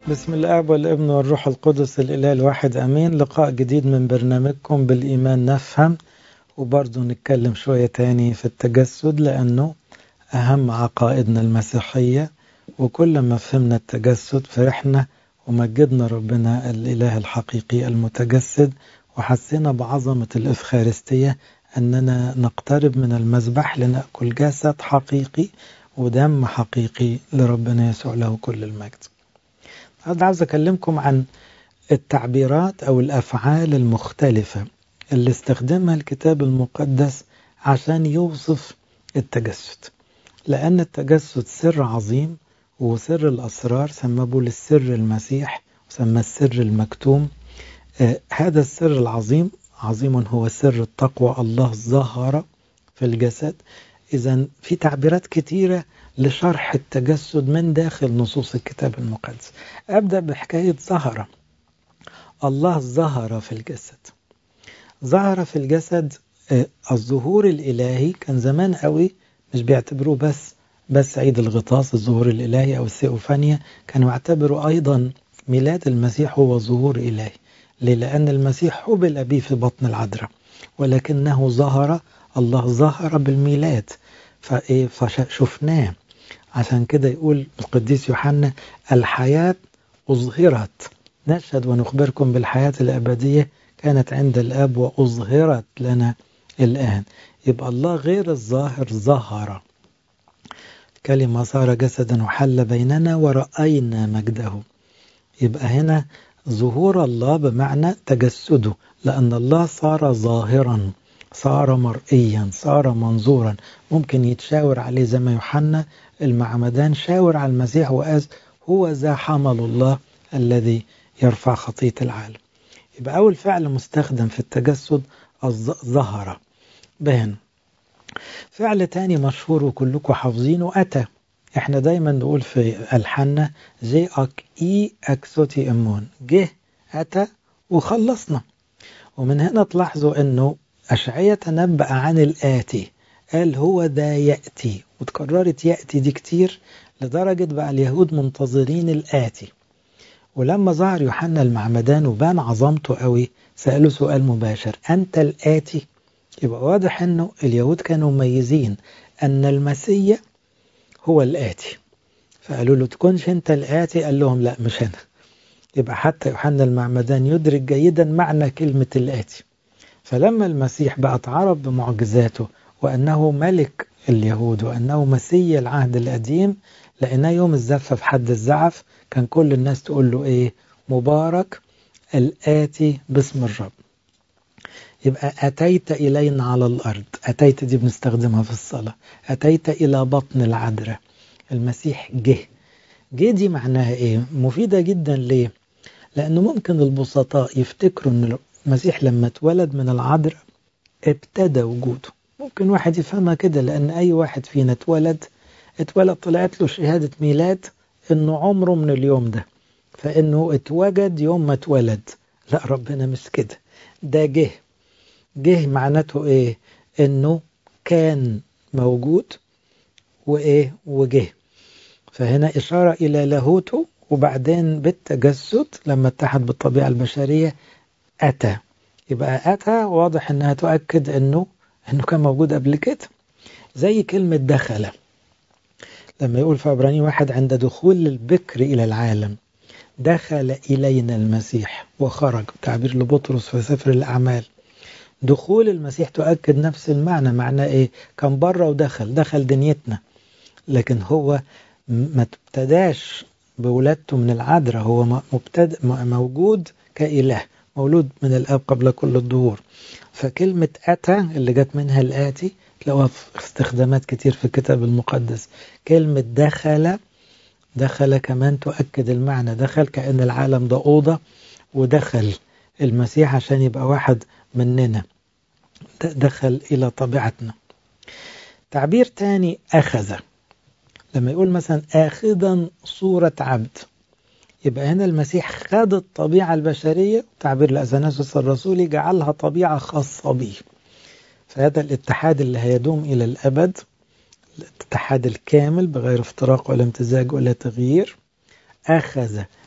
بسم الآب والابن والروح القدس الإله الواحد أمين لقاء جديد من برنامجكم بالإيمان نفهم وبرضه نتكلم شوية تاني في التجسد لأنه أهم عقائدنا المسيحية وكل ما فهمنا التجسد فرحنا ومجدنا ربنا الإله الحقيقي المتجسد وحسينا بعظمة الإفخارستية أننا نقترب من المذبح لنأكل جسد حقيقي ودم حقيقي لربنا يسوع له كل المجد النهارده عاوز أكلمكم عن التعبيرات أو الأفعال المختلفة اللي استخدمها الكتاب المقدس عشان يوصف التجسد لأن التجسد سر عظيم وسر الأسرار سمى بولس سر المسيح وسمى السر المكتوم آه هذا السر العظيم عظيم هو سر التقوى الله ظهر في الجسد إذا في تعبيرات كتيرة لشرح التجسد من داخل نصوص الكتاب المقدس أبدأ بحكاية ظهر الله ظهر في الجسد ظهر في الجسد الظهور الإلهي كان زمان قوي مش بيعتبروه بس بس عيد الغطاس الظهور الإلهي أو السيوفانيا كانوا يعتبروا أيضا ميلاد المسيح هو ظهور إلهي ليه؟ لأن المسيح حبل به في بطن العذراء ولكنه ظهر الله ظهر بالميلاد فإيه فشفناه عشان كده يقول القديس يوحنا الحياة أظهرت نشهد ونخبركم بالحياة الأبدية كانت عند الآب وأظهرت لنا الآن يبقى الله غير الظاهر ظهر كلمة صار جسدا وحل بيننا ورأينا مجده يبقى هنا ظهور الله بمعنى تجسده لأن الله صار ظاهرا صار مرئيا صار منظورا ممكن يتشاور عليه زي ما يوحنا المعمدان شاور على المسيح وقال هو ذا حمل الله الذي يرفع خطية العالم يبقى أول فعل مستخدم في التجسد ظهر بهن فعل تاني مشهور وكلكم حافظينه أتى احنا دايما نقول في الحنة جي أك إي أكسوتي إمون جه أتى وخلصنا ومن هنا تلاحظوا أنه أشعية تنبأ عن الآتي قال هو ذا يأتي وتكررت يأتي دي كتير لدرجة بقى اليهود منتظرين الآتي ولما ظهر يوحنا المعمدان وبان عظمته قوي سأله سؤال مباشر أنت الآتي يبقى واضح أنه اليهود كانوا مميزين أن المسيح هو الآتي فقالوا له تكونش أنت الآتي قال لهم لا مش أنا يبقى حتى يوحنا المعمدان يدرك جيدا معنى كلمة الآتي فلما المسيح بقى اتعرف بمعجزاته وأنه ملك اليهود وأنه مسيح العهد القديم لقيناه يوم الزفة في حد الزعف كان كل الناس تقول له إيه مبارك الآتي باسم الرب يبقى أتيت إلينا على الأرض أتيت دي بنستخدمها في الصلاة أتيت إلى بطن العذراء المسيح جه جه دي معناها إيه مفيدة جدا ليه لأنه ممكن البسطاء يفتكروا أن المسيح لما اتولد من العذراء ابتدى وجوده ممكن واحد يفهمها كده لأن أي واحد فينا اتولد اتولد طلعت له شهادة ميلاد إنه عمره من اليوم ده فإنه اتوجد يوم ما اتولد لا ربنا مش كده ده جه جه معناته إيه إنه كان موجود وإيه وجه فهنا إشارة إلى لاهوته وبعدين بالتجسد لما اتحد بالطبيعة البشرية أتى يبقى أتى واضح إنها تؤكد إنه إنه كان موجود قبل كده زي كلمة دخل لما يقول في عبراني واحد عند دخول البكر إلى العالم دخل إلينا المسيح وخرج تعبير لبطرس في سفر الأعمال دخول المسيح تؤكد نفس المعنى معنى إيه كان بره ودخل دخل دنيتنا لكن هو ما ابتداش بولادته من العذراء هو مبتدأ موجود كإله مولود من الآب قبل كل الظهور فكلمة أتى اللي جت منها الآتي تلاقوها في استخدامات كتير في الكتاب المقدس كلمة دخل دخل كمان تؤكد المعنى دخل كأن العالم ده أوضة ودخل المسيح عشان يبقى واحد مننا دخل إلى طبيعتنا تعبير تاني أخذ لما يقول مثلا آخذا صورة عبد يبقى هنا المسيح خد الطبيعة البشرية تعبير الأثناسوس الرسولي جعلها طبيعة خاصة به فهذا الاتحاد اللي هيدوم إلى الأبد الاتحاد الكامل بغير افتراق ولا امتزاج ولا تغيير أخذ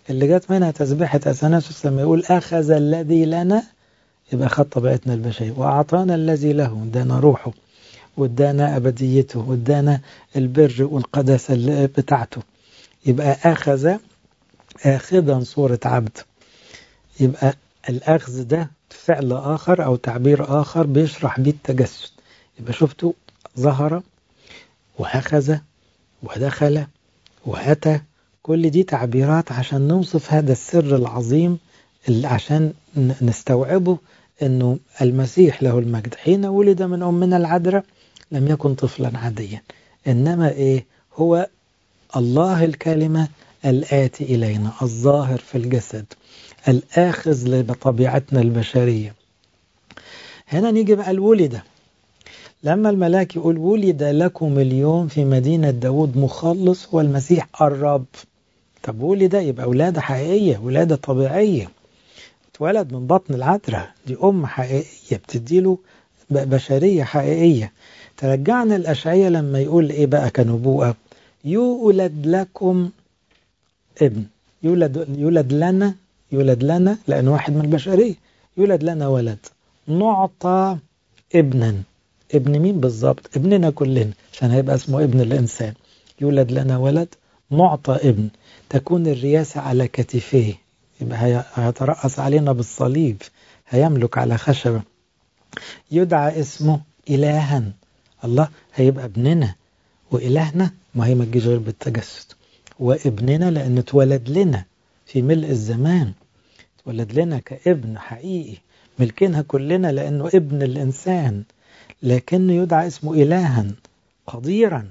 اللي جت منها تسبيحة أثناسوس لما يقول أخذ الذي لنا يبقى خد طبيعتنا البشرية وأعطانا الذي له ادانا روحه وادانا أبديته وادانا البر والقداسة بتاعته يبقى أخذ آخذا صورة عبد يبقى الأخذ ده فعل آخر أو تعبير آخر بيشرح بيه التجسد يبقى شفتوا ظهر وأخذ ودخل وأتى كل دي تعبيرات عشان نوصف هذا السر العظيم اللي عشان نستوعبه أنه المسيح له المجد حين ولد من أمنا العذراء لم يكن طفلا عاديا إنما إيه هو الله الكلمة الآتي إلينا الظاهر في الجسد الآخذ لطبيعتنا البشرية هنا نيجي بقى الولد لما الملاك يقول ولد لكم اليوم في مدينة داود مخلص هو المسيح الرب طب ولد يبقى ولادة حقيقية ولادة طبيعية اتولد من بطن العذراء دي أم حقيقية بتديله بشرية حقيقية ترجعنا الأشعية لما يقول إيه بقى كنبوءة يولد لكم ابن يولد, يولد لنا يولد لنا لأن واحد من البشرية يولد لنا ولد نعطى ابنا ابن مين بالظبط ابننا كلنا عشان هيبقى اسمه ابن الإنسان يولد لنا ولد نعطى ابن تكون الرياسة على كتفيه يبقى هيترأس علينا بالصليب هيملك على خشبة يدعى اسمه إلها الله هيبقى ابننا وإلهنا ما هي ما تجيش غير بالتجسد وابننا لأن اتولد لنا في ملء الزمان اتولد لنا كابن حقيقي ملكينها كلنا لأنه ابن الإنسان لكنه يدعى اسمه إلها قديرا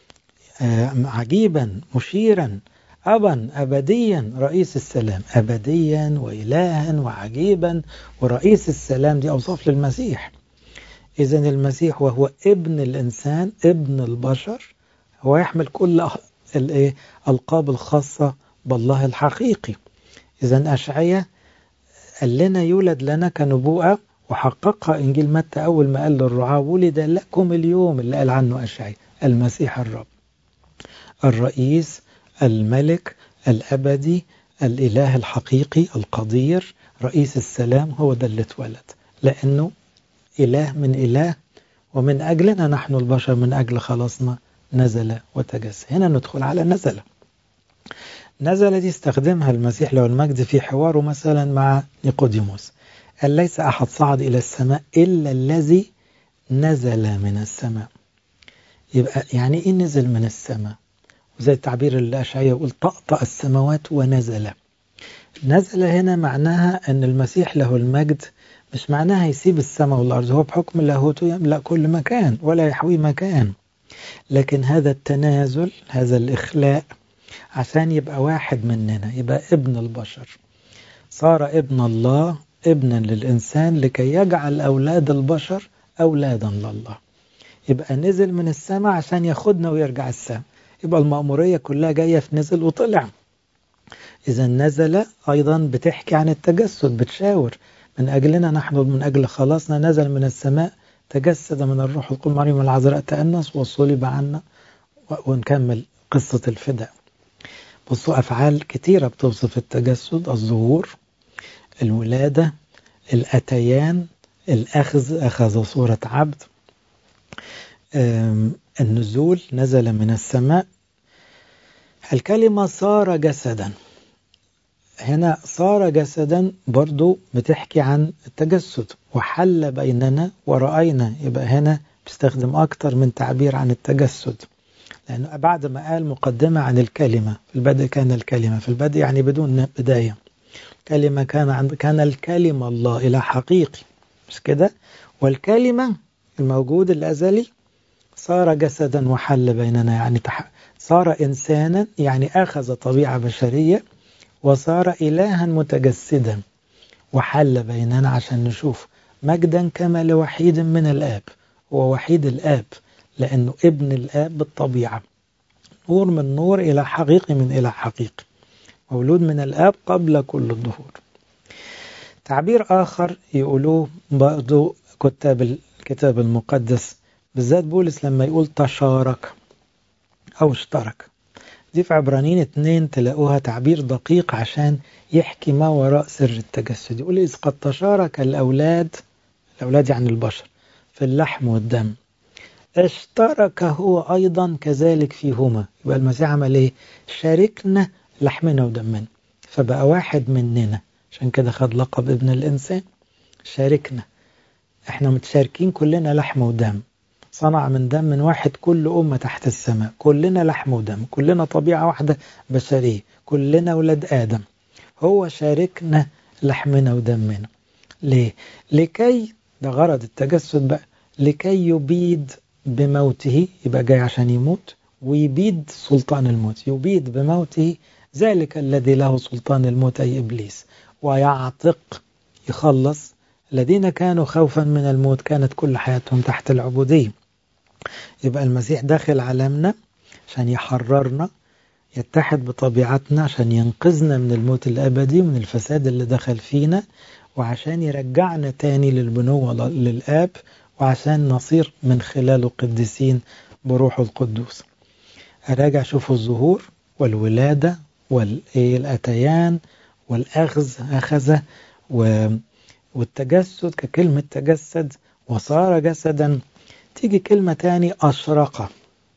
عجيبا مشيرا أبا أبديا رئيس السلام أبديا وإلها وعجيبا ورئيس السلام دي أوصاف للمسيح إذا المسيح وهو ابن الإنسان ابن البشر هو يحمل كل الألقاب الخاصة بالله الحقيقي إذا أشعية قال لنا يولد لنا كنبوءة وحققها إنجيل متى أول ما قال للرعاة ولد لكم اليوم اللي قال عنه أشعية المسيح الرب الرئيس الملك الأبدي الإله الحقيقي القدير رئيس السلام هو ده اللي اتولد لأنه إله من إله ومن أجلنا نحن البشر من أجل خلاصنا نزل وتجسد هنا ندخل على نزل نزل دي استخدمها المسيح له المجد في حواره مثلا مع نيقوديموس قال ليس أحد صعد إلى السماء إلا الذي نزل من السماء يبقى يعني إيه نزل من السماء وزي التعبير الأشعية يقول طأطأ السماوات ونزل نزل هنا معناها أن المسيح له المجد مش معناها يسيب السماء والأرض هو بحكم لاهوته يملأ كل مكان ولا يحوي مكان لكن هذا التنازل هذا الإخلاء عشان يبقى واحد مننا يبقى ابن البشر صار ابن الله ابنا للإنسان لكي يجعل أولاد البشر أولادا لله يبقى نزل من السماء عشان ياخدنا ويرجع السماء يبقى المأمورية كلها جاية في نزل وطلع إذا نزل أيضا بتحكي عن التجسد بتشاور من أجلنا نحن من أجل خلاصنا نزل من السماء تجسد من الروح القدس مريم العذراء تأنس وصلب عنا ونكمل قصة الفداء بصوا أفعال كتيرة بتوصف التجسد الظهور الولادة الأتيان الأخذ أخذ صورة عبد النزول نزل من السماء الكلمة صار جسدا هنا صار جسدا برضو بتحكي عن التجسد وحل بيننا ورأينا يبقى هنا بيستخدم أكتر من تعبير عن التجسد لأنه بعد ما قال مقدمة عن الكلمة في البدء كان الكلمة في البدء يعني بدون بداية كلمة كان عند كان الكلمة الله إلى حقيقي مش كده والكلمة الموجود الأزلي صار جسدا وحل بيننا يعني صار إنسانا يعني أخذ طبيعة بشرية وصار إلها متجسدا وحل بيننا عشان نشوف مجدا كما لوحيد من الآب هو وحيد الآب لأنه ابن الآب بالطبيعة نور من نور إلى حقيقي من إلى حقيقي مولود من الآب قبل كل الظهور تعبير آخر يقولوه برضو كتاب الكتاب المقدس بالذات بولس لما يقول تشارك أو اشترك دي في عبرانيين اتنين تلاقوها تعبير دقيق عشان يحكي ما وراء سر التجسد يقول إذ قد تشارك الأولاد الأولاد يعني البشر في اللحم والدم اشترك هو أيضا كذلك فيهما يبقى المسيح عمل إيه شاركنا لحمنا ودمنا فبقى واحد مننا عشان كده خد لقب ابن الإنسان شاركنا احنا متشاركين كلنا لحم ودم صنع من دم من واحد كل أمة تحت السماء كلنا لحم ودم كلنا طبيعة واحدة بشرية كلنا ولاد آدم هو شاركنا لحمنا ودمنا ليه؟ لكي ده غرض التجسد بقى لكي يبيد بموته يبقى جاي عشان يموت ويبيد سلطان الموت يبيد بموته ذلك الذي له سلطان الموت أي إبليس ويعتق يخلص الذين كانوا خوفا من الموت كانت كل حياتهم تحت العبودية يبقى المسيح داخل عالمنا عشان يحررنا يتحد بطبيعتنا عشان ينقذنا من الموت الأبدي ومن الفساد اللي دخل فينا وعشان يرجعنا تاني للبنوة للآب وعشان نصير من خلاله قديسين بروح القدوس أراجع شوفوا الظهور والولادة والأتيان والأخذ أخذ والتجسد ككلمة تجسد وصار جسدا تيجي كلمة تاني أشرق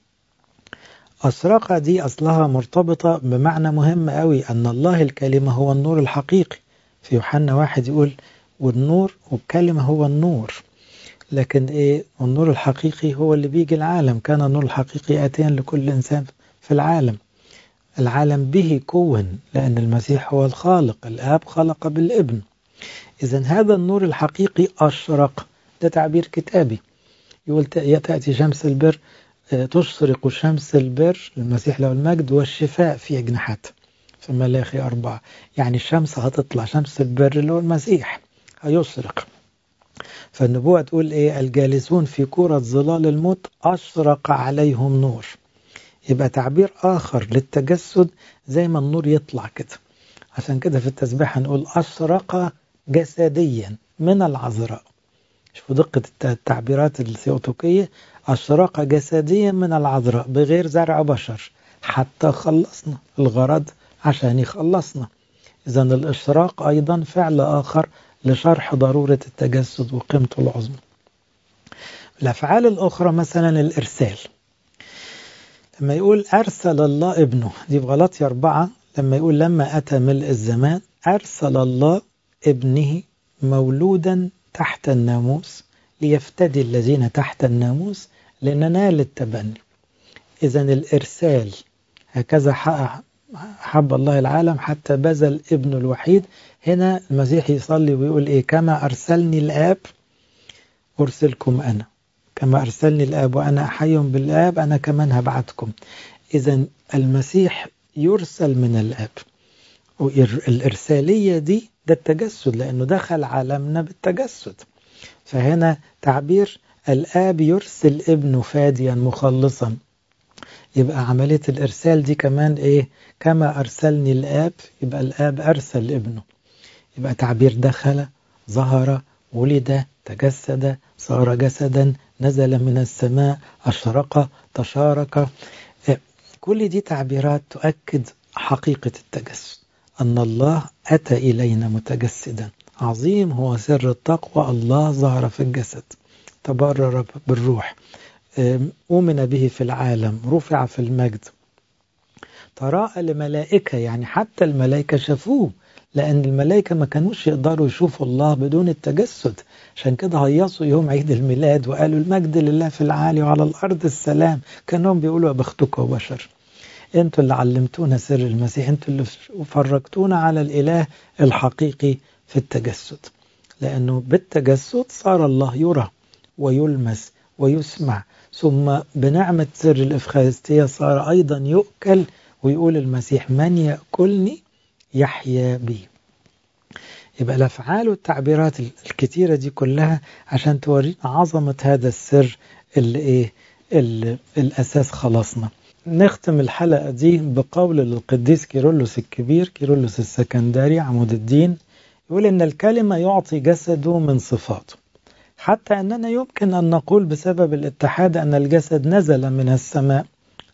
أشرق دي أصلها مرتبطة بمعنى مهم قوي أن الله الكلمة هو النور الحقيقي في يوحنا واحد يقول والنور والكلمة هو النور لكن إيه النور الحقيقي هو اللي بيجي العالم كان النور الحقيقي آتيا لكل إنسان في العالم العالم به كون لأن المسيح هو الخالق الآب خلق بالابن إذا هذا النور الحقيقي أشرق ده تعبير كتابي يقول تأتي شمس البر تشرق شمس البر المسيح له المجد والشفاء في أجنحته في ملاخي أربعة يعني الشمس هتطلع شمس البر اللي هو المسيح هيشرق فالنبوة تقول إيه الجالسون في كرة ظلال الموت أشرق عليهم نور يبقى تعبير آخر للتجسد زي ما النور يطلع كده عشان كده في التسبيح هنقول أشرق جسديا من العذراء شوفوا دقة التعبيرات الثيوتوكية أشرق جسديا من العذراء بغير زرع بشر حتى خلصنا الغرض عشان يخلصنا إذا الإشراق أيضا فعل آخر لشرح ضرورة التجسد وقيمته العظمى الأفعال الأخرى مثلا الإرسال لما يقول أرسل الله ابنه دي في غلطية أربعة لما يقول لما أتى ملء الزمان أرسل الله ابنه مولودا تحت الناموس ليفتدي الذين تحت الناموس لننال التبني إذا الإرسال هكذا حب الله العالم حتى بذل ابنه الوحيد هنا المسيح يصلي ويقول إيه كما أرسلني الآب أرسلكم أنا كما أرسلني الآب وأنا حي بالآب أنا كمان هبعتكم إذا المسيح يرسل من الآب الإرسالية دي ده التجسد لأنه دخل عالمنا بالتجسد فهنا تعبير الآب يرسل ابنه فاديا مخلصا يبقى عملية الإرسال دي كمان إيه كما أرسلني الآب يبقى الآب أرسل ابنه يبقى تعبير دخل ظهر ولد تجسد صار جسدا نزل من السماء أشرق تشارك كل دي تعبيرات تؤكد حقيقة التجسد أن الله أتى إلينا متجسدا عظيم هو سر التقوى الله ظهر في الجسد تبرر بالروح أؤمن به في العالم رفع في المجد تراءى لملائكة يعني حتى الملائكة شافوه لأن الملائكة ما كانوش يقدروا يشوفوا الله بدون التجسد عشان كده هيصوا يوم عيد الميلاد وقالوا المجد لله في العالي وعلى الأرض السلام كانهم بيقولوا يا بختكم بشر انتوا اللي علمتونا سر المسيح انتوا اللي فرجتونا على الإله الحقيقي في التجسد لأنه بالتجسد صار الله يرى ويلمس ويسمع ثم بنعمة سر الإفخارستية صار أيضا يؤكل ويقول المسيح من يأكلني يحيا بي يبقى الأفعال والتعبيرات الكتيرة دي كلها عشان تورينا عظمة هذا السر اللي إيه اللي الأساس خلصنا نختم الحلقة دي بقول للقديس كيرلس الكبير كيرلس السكندري عمود الدين يقول إن الكلمة يعطي جسده من صفاته حتى أننا يمكن أن نقول بسبب الاتحاد أن الجسد نزل من السماء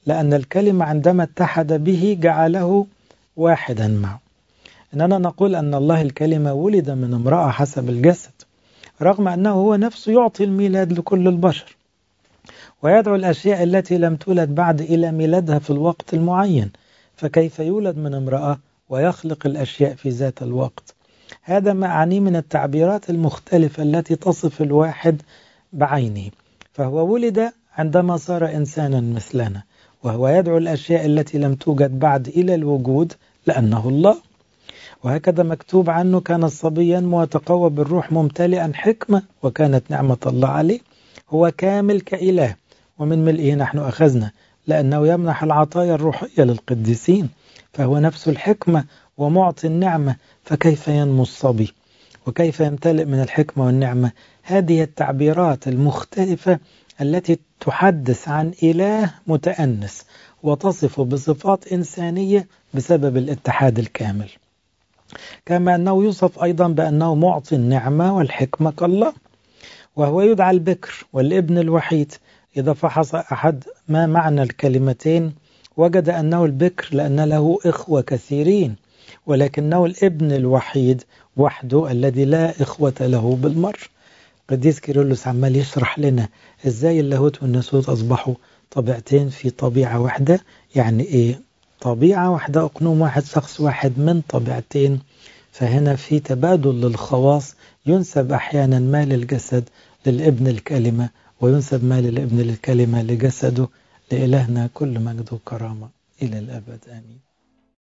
لأن الكلمة عندما اتحد به جعله واحدا معه إننا نقول أن الله الكلمة ولد من امرأة حسب الجسد رغم أنه هو نفسه يعطي الميلاد لكل البشر ويدعو الأشياء التي لم تولد بعد إلى ميلادها في الوقت المعين فكيف يولد من امرأة ويخلق الأشياء في ذات الوقت هذا ما أعنيه من التعبيرات المختلفة التي تصف الواحد بعينه فهو ولد عندما صار إنسانا مثلنا وهو يدعو الأشياء التي لم توجد بعد إلى الوجود لأنه الله وهكذا مكتوب عنه كان صبيا وتقوى بالروح ممتلئا حكمة وكانت نعمة الله عليه هو كامل كإله ومن ملئه نحن أخذنا لأنه يمنح العطايا الروحية للقديسين فهو نفس الحكمة ومعطي النعمة فكيف ينمو الصبي وكيف يمتلئ من الحكمة والنعمة هذه التعبيرات المختلفة التي تحدث عن إله متأنس وتصف بصفات إنسانية بسبب الاتحاد الكامل كما أنه يوصف أيضا بأنه معطي النعمة والحكمة كالله وهو يدعى البكر والابن الوحيد إذا فحص أحد ما معنى الكلمتين وجد أنه البكر لأن له إخوة كثيرين ولكنه الابن الوحيد وحده الذي لا إخوة له بالمر قديس كيرلس عمال يشرح لنا إزاي اللاهوت والناسوت أصبحوا طبيعتين في طبيعة واحدة يعني إيه طبيعة واحدة أقنوم واحد شخص واحد من طبيعتين فهنا في تبادل للخواص ينسب أحيانا ما للجسد للابن الكلمة وينسب ما للابن الكلمة لجسده لإلهنا كل مجد وكرامة إلى الأبد آمين